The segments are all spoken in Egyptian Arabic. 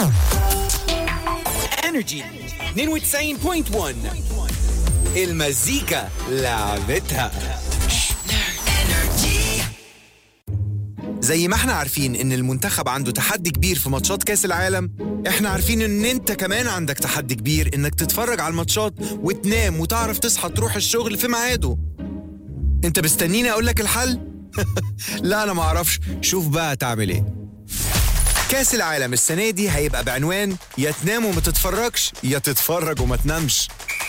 انرجي 92.1 المزيكا لعبتها زي ما احنا عارفين ان المنتخب عنده تحدي كبير في ماتشات كاس العالم احنا عارفين ان انت كمان عندك تحدي كبير انك تتفرج على الماتشات وتنام وتعرف تصحى تروح الشغل في ميعاده انت مستنيني اقول لك الحل لا انا ما اعرفش شوف بقى تعمل ايه كاس العالم السنة دي هيبقى بعنوان يا تنام وما تتفرجش يا تتفرج وما تنامش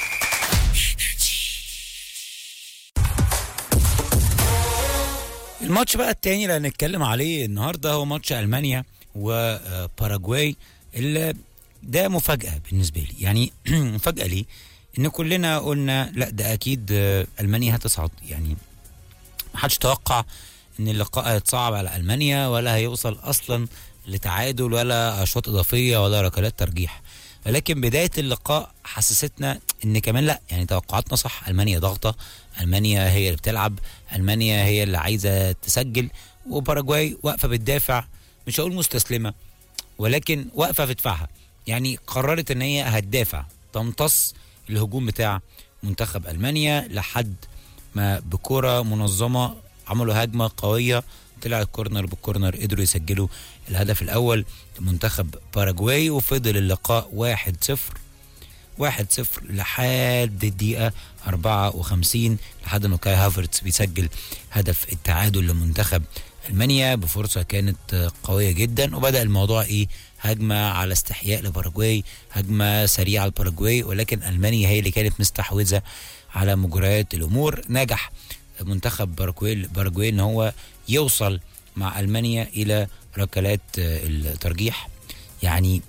الماتش بقى التاني اللي هنتكلم عليه النهارده هو ماتش المانيا وباراجواي اللي ده مفاجاه بالنسبه لي يعني مفاجاه ليه ان كلنا قلنا لا ده اكيد آه، المانيا هتصعد يعني محدش توقع ان اللقاء هيتصعب على المانيا ولا هيوصل اصلا لتعادل ولا اشواط اضافيه ولا ركلات ترجيح ولكن بدايه اللقاء حسستنا ان كمان لا يعني توقعاتنا صح المانيا ضاغطه المانيا هي اللي بتلعب المانيا هي اللي عايزه تسجل وباراجواي واقفه بتدافع مش هقول مستسلمه ولكن واقفه في دفاعها يعني قررت ان هي هتدافع تمتص الهجوم بتاع منتخب المانيا لحد ما بكره منظمه عملوا هجمه قويه طلع الكورنر بالكورنر قدروا يسجلوا الهدف الاول لمنتخب باراجواي وفضل اللقاء 1-0 واحد صفر لحد الدقيقة 54 لحد ما كاي هافرتس بيسجل هدف التعادل لمنتخب المانيا بفرصة كانت آه، قوية جدا وبدأ الموضوع ايه هجمة على استحياء لباراجواي هجمة سريعة لباراجواي ولكن المانيا هي اللي كانت مستحوذة على مجريات الامور نجح منتخب باراجواي باراجواي ان هو يوصل مع المانيا الى ركلات آه، الترجيح يعني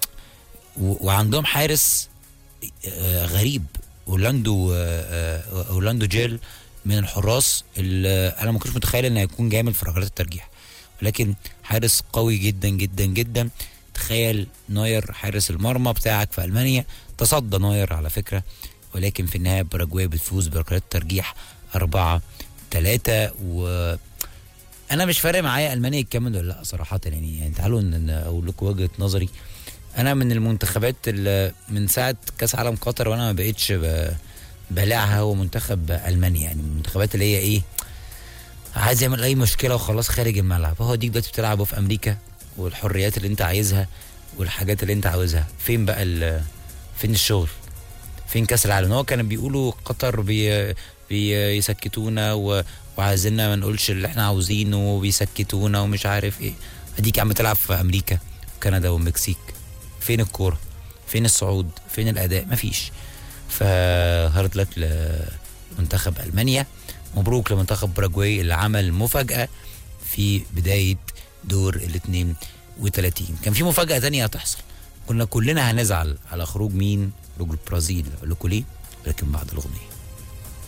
و- وعندهم حارس آه، غريب اورلاندو آه، آه، اورلاندو جيل من الحراس اللي انا ما كنتش متخيل انه هيكون جامد في ركلات الترجيح ولكن حارس قوي جدا جدا جدا تخيل نوير حارس المرمى بتاعك في المانيا تصدى نوير على فكره ولكن في النهايه باراجواي بتفوز بركلات الترجيح أربعة ثلاثة و انا مش فارق معايا المانيا تكمل ولا لا صراحه يعني, يعني تعالوا ان إن اقول لكم وجهه نظري انا من المنتخبات اللي من ساعه كاس عالم قطر وانا ما بقتش ب- بلاعها هو منتخب المانيا يعني من المنتخبات اللي هي ايه عايز يعمل اي مشكله وخلاص خارج الملعب هو ديك دلوقتي بتلعبه في امريكا والحريات اللي انت عايزها والحاجات اللي انت عاوزها فين بقى ال- فين الشغل فين كاس العالم هو كانوا بيقولوا قطر بي بيسكتونا و... وعايزيننا ما نقولش اللي احنا عاوزينه وبيسكتونا ومش عارف ايه اديك عم تلعب في امريكا وكندا والمكسيك فين الكوره فين الصعود فين الاداء مفيش فهارد لك لمنتخب المانيا مبروك لمنتخب باراجواي اللي عمل مفاجاه في بدايه دور ال 32 كان في مفاجاه تانية هتحصل كنا كلنا هنزعل على خروج مين خروج البرازيل اقول لكم ليه لكن بعد الاغنيه